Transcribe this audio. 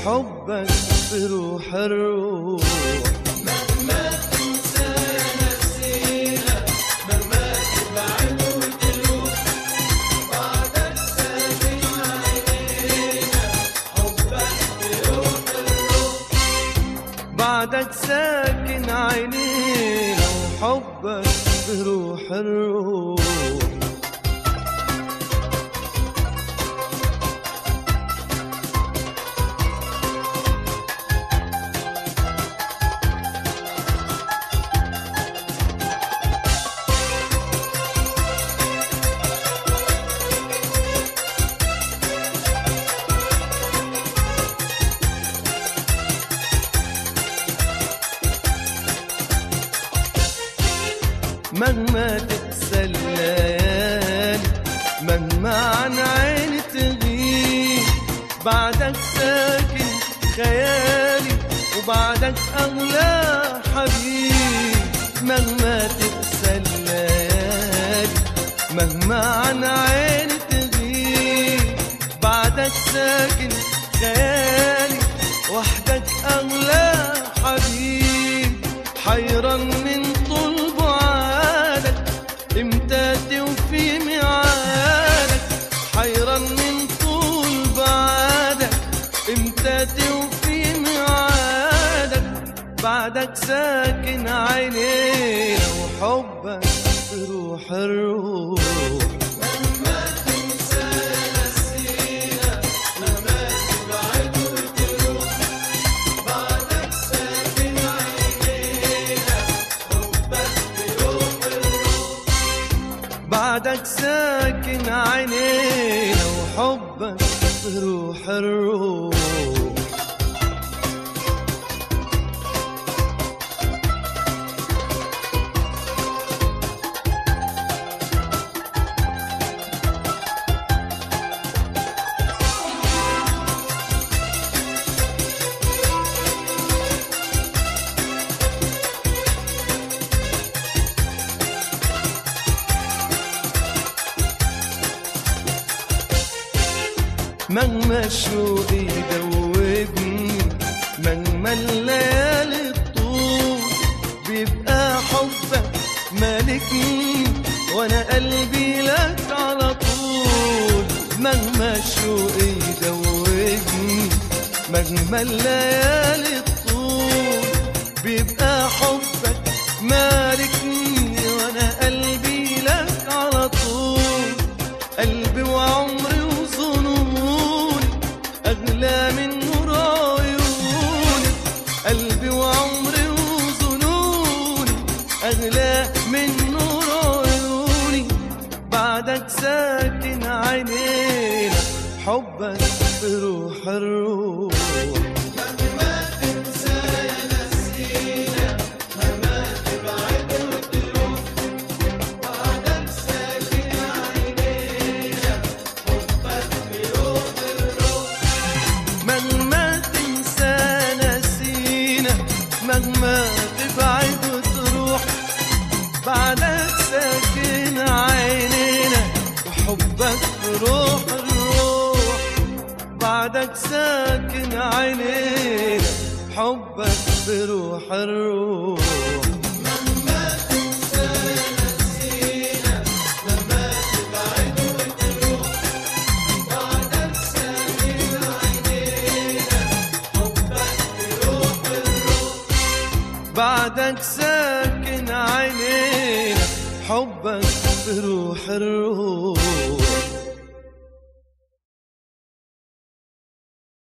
حبك بروح الروح بعدك ساكن عينينا وحبك بروح الروح مهما تقسى الليالي مهما عن عيني تغيب بعدك ساكن خيالي وبعدك أغلى حبيب مهما تقسى الليالي مهما عن عيني تغيب بعدك ساكن خيالي وحدك أغلى حبيب حيران من طول بعادك امتى توفي ميعادك حيران من طول بعادك امتى توفي ميعادك بعدك ساكن عينينا وحبك روح الروح بعدك ساكن عينينا وحبك روح الروح مهما شوقي يدوبني مهما الليالي تطول بيبقى حبك مالكني وانا قلبي لك على طول مهما شوقي يدوبني مهما الليالي تطول بيبقى حبك مالكني وانا قلبي لك على طول قلبي وعمري وظنوني أغلى من نور عيوني قلبي وعمري وظنوني أغلى من نور عيوني بعدك ساكن عينينا حبك بروح الروح مهما تنسى نسينا مهما تبعد وتروح بعدك ساكن عينينا وحبك روح الروح بعدك ساكن عينينا حبك بروح الروح بعدك ساكن عينينا حبك بروح الروح